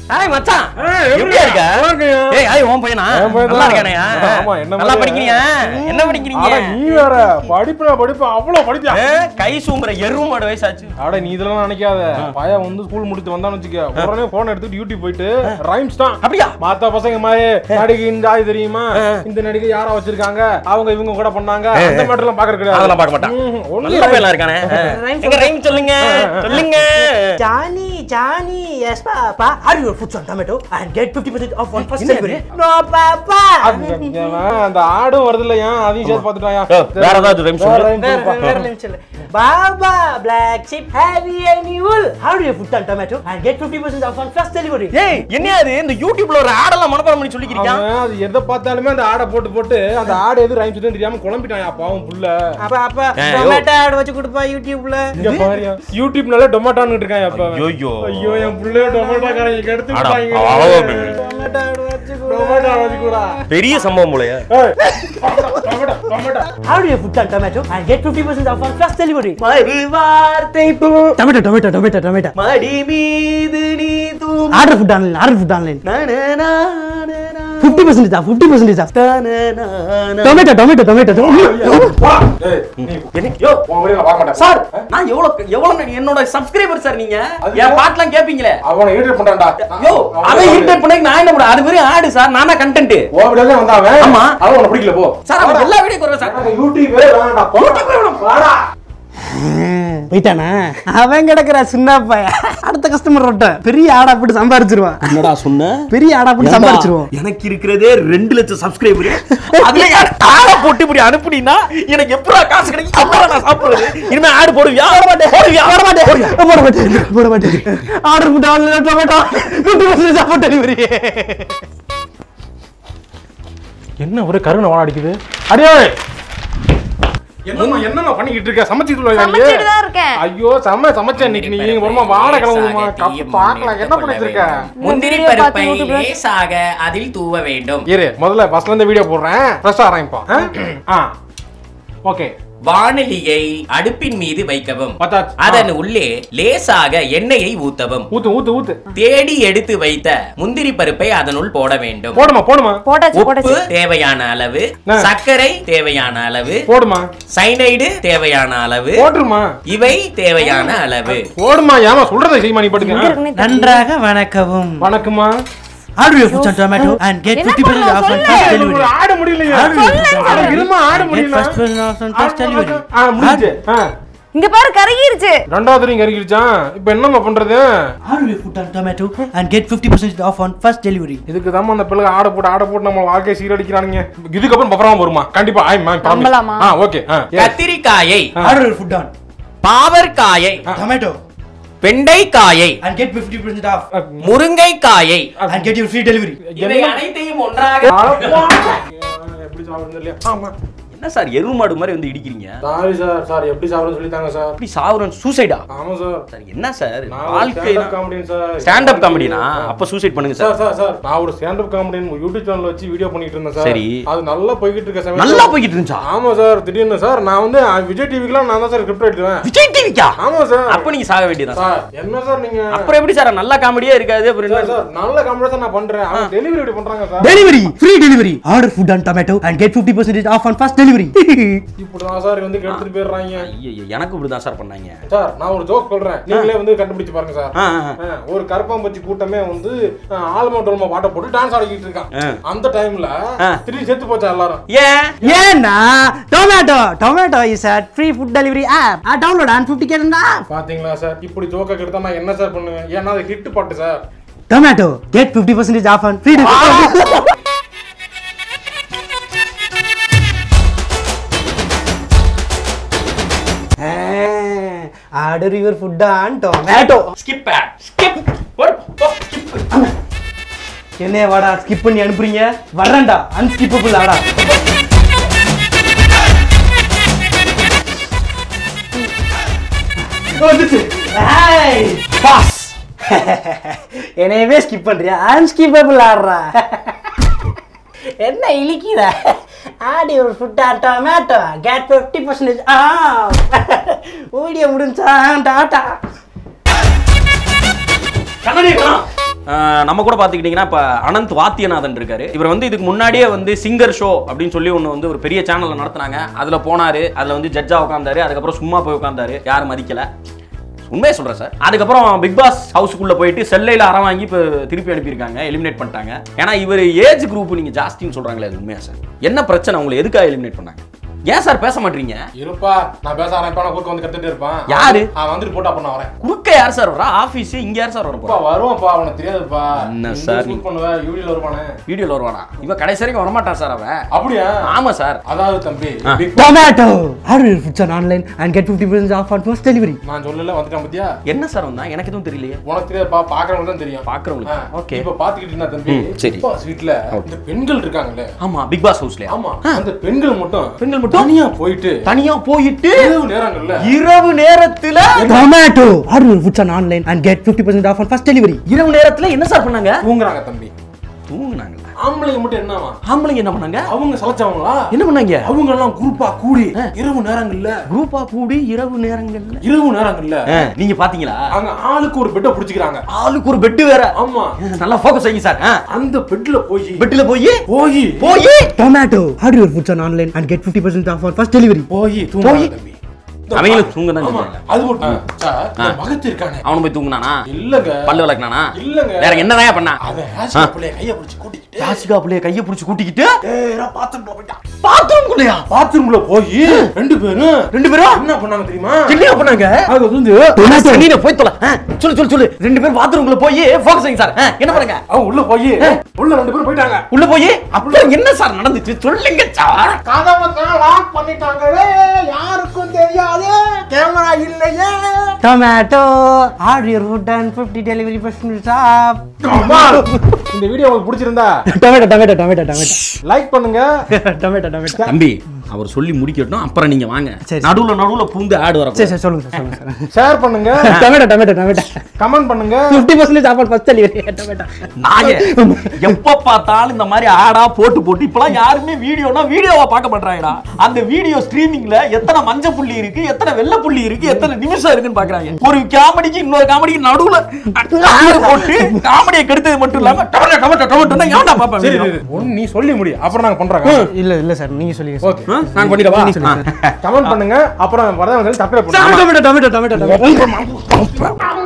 Hi மச்சான் ஏய், எப்படி எப்படி இருக்க நல்லா இருக்கேன்யா. ஏய் ஹாய் உன் பையனா என் பையன் நல்லா தான். இருக்கானயா ஆமா, என்ன நல்லா மாதிரியே. படிக்கிறீங்க என்ன படிக்கிறீங்க அட நீ வேற படிப்புல படிப்பு அவ்வளவு படிப்பியா ஏ, கை சூம்புற எருவு மாடு வயசாச்சு அட நீ இதெல்லாம் நினைக்காத பையன் வந்து ஸ்கூல் முடிச்சு வந்தான்னு வச்சுக்க உடனே போன் எடுத்துட்டு யூடியூப் போயிட்டு ரைம்ஸ் தான் அப்படியா மத்த பசங்க மாதிரி நடிகை இந்த ஆய் தெரியுமா இந்த நடிகை யாரா வச்சிருக்காங்க அவங்க இவங்க கூட பண்ணாங்க அந்த மேட்டர் எல்லாம் பாக்குறது கிடையாது அதெல்லாம் பார்க்க மாட்டான் ம்ஹும். only நல்ல rhymes. பையனா இருக்கானே எங்க ரைம் சொல்லுங்க சொல்லுங்க Johnny, Johnny, yes, Papa. Are you put some tomato and get 50% off on first delivery? No, Papa. அந்த அவன் அந்த ஆடும் வருது இல்லையா அதையும் சேர்த்து பாத்துட்டாயா ஓ, வேற ஏதாவது rhymes வேற சொல்லு. rhymes வேற சொல்லுப்பா. வேற நிமிஷம் இல்ல. Baba, black sheep, heavy and wool. How do you put on tomato and get 50% off on first delivery? ஏய் என்ன அது இந்த யூடியூப்ல ஒரு ஆடெல்லாம் மனப்பாடம் பண்ணி சொல்லிக்கிறீங்க அவன் அது எதை பார்த்தாலுமே அந்த ஆடை போட்டு போட்டு அந்த ஆடு எது ரைம்ஸ் தெரியாம குழம்பிட்டான் பாவம் புள்ள அப்ப அப்ப ஏய், டொமேட்டோ ஆட் வச்சு கொடுப்பா யூடியூப்ல இங்க பாரியா யூடியூப்னால டொமேட்டோன்னு இருக்கான் அப்ப அவன். ஐயோ ஐயோ என் புள்ளைய டொமேட்டோ காரங்க கெடுத்து அட, விட்டாங்க பாவம். டொமேட்டோ ஆட் வச்சு டொமேட்டோ வச்சுக்கூடா பெரிய சம்பவம் போலயா ஏய், tomato tomato How do you put on tomato and get 50% off on first delivery? மறுவார்த்தை Tomato, tomato, tomato, tomato. மடி மீது நீ தூம் Order food online, order food online. 50% off, 50% off. Tomato, tomato, tomato, tomato. ஏய் நீ என்ன யோ உன் கூட நான் பார்க்க மாட்டேன் சார் நான் எவ்வளவு எவ்வளவு என்னோட சப்ஸ்கிரைபர் சார் நீங்க அது என் பாட்டுலாம் கேப்பீங்களே அவனை irritate பண்றான்டா யோ அவன் இரிட்டேட் பண்ணி நான் என்ன பண்ண அது வெறும் ஆடு சார் நான் தான் கண்டென்ட் உன் வீட்டுல தான் வந்தான் அவன் ஆமா. அவன் உனக்கு பிடிக்கல போ சார் அவன் எல்லா வீடியோ குறவன் சார் எனக்கு யூடியூபே வேணாம்டா போடா வாடா போயிட்டானா அவன் கிடக்குற சின்ன பையன் அடுத்த கஸ்டமர் ரொட்ட பெரிய ஆடா போட்டு சம்பாரிச்சிருவான் என்னடா சொன்ன பெரிய ஆடா போட்டு சம்பாரிச்சிருவோம் எனக்கு இருக்கிறதே ரெண்டு லட்சம் சப்ஸ்கிரைபர் அதுல ஆடை போட்டு இப்படி அனுப்புனீங்கன்னா எனக்கு எப்படா காசு கிடைக்கும் அப்பதான் நான் சாப்பிடுறது இனிமே ஆடு போடுவியா வர மாட்டேன் போடுவியா வர மாட்டேன் போடுவியா போட மாட்டேன் போட மாட்டேன் ஆர்டர் போட்டு ஆன்லைன் டொமேட்டோ ஃபிஃப்டி பர்சன்ட் சாப்பாடு டெலிவரி என்ன ஒரே கருணை வாழ அடிக்குது அடியே என்னம்மா என்னம்மா பண்ணிக்கிட்டு இருக்க சமைச்சிட்டு சமைச்சிட்டு தான் இருக்கேன். ஐயோ சம சமைச்ச இன்னைக்கு நீ வருமா வாழை கிளம்புமா கப்பு பார்க்கலாம் என்ன பண்ணிட்டு இருக்க முந்திரி வீடியோ பார்த்து பருப்பை YouTubeல- லேசாக அதில் தூவ வேண்டும் இரு முதல்ல ஃபர்ஸ்ட்ல இருந்து வீடியோ போடுறேன் ஃப்ரெஷ்ஷா ஆரம்பிப்போம் ஆ ஓகே வாணலியை அடுப்பின் மீது வைக்கவும் பார்த்தாச்சு. அதன் உள்ளே லேசாக எண்ணெயை ஊத்தவும் ஊத்து ஊத்து ஊத்து தேடி எடுத்து வைத்த முந்திரி பருப்பை அதனுள் போட வேண்டும் போடுமா போடுமா போட்டாச்சு உப்பு போட்டாச்சு தேவையான அளவு ஆ. சர்க்கரை தேவையான அளவு போடுமா சைனைடு தேவையான அளவு போட்டுருமா இவை தேவையான அளவு போடுமா ஏமா சொல்றதை செய்யுமா நீ எங்க படுங்க இருக்குன்னே தெரியல. நன்றாக வணக்கவும் வணக்கம்மா order you food tomato and get என்ன 50% பண்ணலாம்? ஆஃப் ஆன் சொல்லு. ஃபர்ஸ்ட் ஒரு டெலிவரி ஆட முடியலையா சொல்லுங்க. அட, இருமா ஆட கெட் முடியல first off on first delivery ஆ முடிஞ்சு ஆ இங்க பாரு கருகிருச்சு ரெண்டாவது ரிங் இறக்கிடுச்சான் இப்போ என்னம்மா பண்றது order you food tomato and get 50% off on first delivery இதுக்கு தான் அந்த பிள்ளை ஆட போட்டு ஆட போட்டு நம்ம வாழ்க்கையை சீரடிக்கிறானுங்க இதுக்கப்புறம் பஃபராம வருமா கண்டிப்பா ஐ மேம் நம்பலாமா? ஆ ஓகே ஆ yes. கத்திரிக்காயை ஆர்டர் யூ ஃபுட் ஆன் பாவற்காயை டொமேட்டோ வெண்டைக்காயை அண்ட் கெட் 50% ஆஃப் முருங்கைக்காயை and get you free delivery இவை அனைத்தையும் ஒன்றாக அடப்பா. எப்படி சாப்பிடுறது இல்லையா ஆமா என்ன சார் எருவு மாடு மாதிரி வந்து இடிக்கிறீங்க சாரி சார் சார் எப்படி சாப்பிடுன்னு சொல்லித்தாங்க சார் அப்படி சாவுறன் சூசைடா ஆமா சார் சார் என்ன சார் நான் வாழ்க்கை stand up comedian sir stand up காமெடினா அப்ப சூசைட் பண்ணுங்க சார் சார் சார் சார் நான் ஒரு ஸ்டாண்டப் காமெடியன் யூடியூப் சேனல் வச்சு வீடியோ பண்ணிட்டு இருந்தேன் சார் சரி. அது நல்லா போய்கிட்டு இருக்க சமயம் நல்லா போய்கிட்டு இருந்துச்சா ஆமா சார் திடீர்னு சார் நான் வந்து அஹ், விஜய் டிவிக்குலாம் நான் தான் சார் ஸ்கிரிப்ட் எடுத்துவேன் விஜய் டிவிக்கா ஆமா சார் அப்ப நீங்க சாக வேண்டியதான் சார் என்ன சார் நீங்க அப்புறம் எப்படி சார் நல்ல காமெடியா இருக்காது அப்புறம் சார் என்ன சார் நல்ல காமெடி தான் நான் பண்றேன் அவங்க டெலிவரி எப்படி பண்றாங்க sir delivery free delivery order food and tomato and get 50% off on first delivery இப்படிதான் சார் வந்து எடுத்துட்டு போயிடுறாங்க ஐயோ எனக்கு இப்படிதான் சார் பண்ணாங்க சார் நான் ஒரு ஜோக் சொல்றேன் நீங்களே வந்து கண்டுபிடிச்சு பாருங்க சார் ஆ, ஆ, ஆ, ஒரு கருப்பாம்பச்சி கூட்டமே வந்து ஆல்மா டோல்மா பாட்டை போட்டு டான்ஸ் ஆடிக்கிட்டு ஆ. இருக்கான் அந்த டைம்ல ஆ. திடீர்னு செத்து போச்சா எல்லாரும் ஏன் ஏன்னா tomato tomato is a free food delivery app ஆ டவுன்லோட் அண்ட் 50 கேட்டா பாத்தீங்களா சார் இப்படி ஜோக்க கெடுத்தா நான் என்ன சார் பண்ணுவேன் ஏன்னா அது ஹிட் பாட்டு sir tomato get 50% off on free order your food on tomato skip skip skip என்ன வாடா ஸ்கிப் பண்ணி அனுப்புறீங்க வரேன்டா அன்ஸ்கிப்பபிள் ஆடா வந்துச்சு பாஸ் என்னையவே ஸ்கிப் பண்றியா அன்ஸ்கிப்பபிள் ஆடுறா என்ன இழிக்கிற ஆடி ஒரு ஃபுட்டா டொமேட்டோ கேட் ஃபிஃப்டி பர்சன்டேஜ் ஆ வீடியோ முடிஞ்சா டாட்டா கண்ணாடி அஹ் நம்ம கூட பார்த்துக்கிட்டிங்கன்னா இப்போ அனந்த் வாத்தியநாதன் இருக்காரு இவர் வந்து இதுக்கு முன்னாடியே வந்து சிங்கர் ஷோ அப்படின்னு சொல்லி ஒன்று வந்து ஒரு பெரிய சேனலில் நடத்துனாங்க அதில் போனார் அதில் வந்து ஜட்ஜாக உட்காந்தாரு அதுக்கப்புறம் சும்மா போய் உட்காந்தாரு யாரும் மதிக்கல உண்மையை சொல்கிறேன் சார் அதுக்கப்புறம் பிக் பாஸ் ஹவுஸுக்குள்ளே போயிட்டு செல்லையில் அறம் வாங்கி இப்போ திருப்பி அனுப்பியிருக்காங்க எலிமினேட் பண்ணிட்டாங்க ஏன்னா இவர் ஏஜ் குரூப் நீங்கள் ஜாஸ்தின்னு சொல்கிறாங்களே அது உண்மையா சார் என்ன பிரச்சனை உங்களை எதுக்காக எலிமினேட் பண்ணாங்க ஏன் சார் பேச மாட்டீங்க இருப்பா நான் பேச ஆரம்பிப்பா நான் குறுக்க வந்து கத்துட்டு இருப்பான் யாரு? அவன் வந்துட்டு போட்டா பண்ண வரேன் குறுக்க யார் சார் வரா ஆஃபீஸ் இங்கே யார் சார் வர அப்பா போறா வருவான்ப்பா அவனுக்கு தெரியாதுப்பா என்ன நீ சார் shoot நீ- பண்ணுவ யூடியில் வருவானே வீடியோவில் வருவானா இவன் கடைசி வரைக்கும் வரமாட்டான் சார் அவன் அப்படியா ஆமா சார் அதாவது தம்பி ஆ. Big Tomato! Order your foods on online and get 50% off on first delivery. நான் சொல்லல வந்துட்டான் பத்தியா என்ன சார் வந்தா எனக்கு எதுவும் தெரியலையே உனக்கு தெரியாதுப்பா பாக்குறவங்களுக்கு தான் தெரியும் பாக்குறவங்களுக்கு ஆ, ஓகே இப்ப பாத்துக்கிட்டு இருந்தா தம்பி ம், சரி. பிக் பாஸ் வீட்ல இந்த பெண்கள் இருக்காங்கல்ல ஆமா பிக் பாஸ் ஹவுஸ்லயா ஆமா அந்த பெண்கள் மட்டும் பெண்கள் மட்டும்? தனியா போயிட்டு தனியா போயிட்டு இரவு நேரங்கள்ல இரவு நேரத்துல Tomato! Order your foods on online and get 50% off on first delivery. இரவு நேரத்துல என்ன சார் பண்ணாங்க தூங்குறாங்க தம்பி தூங்குனாங்களா ஆம்பளைங்க மட்டும் என்னவா ஆம்பளைங்க என்ன பண்ணாங்க அவங்க சலைச்சவங்களா என்ன பண்ணாங்க அவங்க எல்லாம் குரூப்பா கூடி இரவு நேரங்கள்ல குரூப்பா கூடி இரவு நேரங்கள்ல இரவு நேரங்கள்ல ஆ, நீங்க பாத்தீங்களா அங்க ஆளுக்கு ஒரு பெட்டை புடிச்சுக்கிறாங்க ஆளுக்கு ஒரு பெட்டு வேற ஆமா நல்லா ஃபோக்கஸ் செய்யுங்க சார் அந்த பெட்ல போய் பெட்டுல போய் போய் போய் Tomato! Order your foods on online and get 50% off on first delivery. போய் தூங்குறாங்க தம்பி இந்த அவங்களும் ம- தூங்க தான் ஆமா, செஞ்சாங்க. அது மட்டும் இல்ல. சார், இந்த மகத்து இருக்கானே அவனு போய் தூங்குனானா இல்லங்க பல்லு விளக்குனானா இல்லங்க வேற என்னதான் பண்ணா அவன் ஹாஸ்பிட்டல்ல கைய பிடிச்சு கூட்டிக்கிட்டு யாசிகா பிள்ளைய கைய பிடிச்சு கூட்டிக்கிட்டு நேரா பாத்ரூம்ல போயிட்டான் பாத்ரூம்குள்ளயா பாத்ரூம்ல போய் ரெண்டு பேரும் ரெண்டு பேரும் என்ன பண்ணாங்க தெரியுமா என்ன பண்ணாங்க அது வந்து நீங்க போய் தொலை ஆ, சொல்லு சொல்லு சொல்லு ரெண்டு பேரும் பாத்ரூம்குள்ள போய் ஃபோக்கஸ் செய்யுங்க சார் ஆ, என்ன பண்ணுங்க அவங்க உள்ள போய் உள்ள ரெண்டு பேரும் போயிட்டாங்க உள்ள போய் அப்புறம் என்ன சார் நடந்துச்சு சொல்லுங்க சார் கதவை லாக் பண்ணிட்டாங்களே யாருக்கும் தெரியாது கேமரா இல்லையே Tomato! Order your food and 50 delivery percent off. அம்மா, இந்த வீடியோ உங்களுக்கு பிடிச்சிருந்தா Tomato, tomato, tomato, tomato. Like பண்ணுங்க tomato, tomato. தம்பி அவர் சொல்லி முடிக்கட்டும் அப்புறம் நீங்க வாங்க சரி. நடுவுல நடுவுல பூந்து ஆடு வர சரி சரி சொல்லுங்க சார் சொல்லுங்க சார் ஷேர் பண்ணுங்க tomato, tomato, tomato. கமெண்ட் பண்ணுங்க 50% off on first delivery. Tomato. நாயே எப்ப பார்த்தாலும் இந்த மாதிரி ஆடா போட்டு போட்டு இப்பலாம் யாருமே வீடியோனா வீடியோவா பார்க்க மாட்டாங்கடா அந்த வீடியோ ஸ்ட்ரீமிங்ல எத்தனை மஞ்ச புள்ளி இருக்கு எத்தனை வெள்ளை புள்ளி இருக்கு எத்தனை நிமிஷம் இருக்குன்னு பாக்குறாங்க ஒரு காமெடிக்கு இன்னொரு காமெடிக்கு நடுவுல ஆடு போட்டு காமெடியை கெடுத்தது மட்டும் இல்லாம டொமேட்டோ டொமேட்டோ டொமேட்டோனா ஏன்டா பாப்பா சரி video? சரி, ஒண்ணு நீ சொல்லி முடி அப்புறம் நாங்க பண்றோங்க இல்ல இல்ல சார் நீங்க சொல்லுங்க ஓகே ஆ, நான் பண்ணிடவா ஆ. கமெண்ட் பண்ணுங்க அப்புறம் வரதவங்க சப்ஸ்கிரைப் பண்ணுங்க tomato, tomato, tomato, tomato.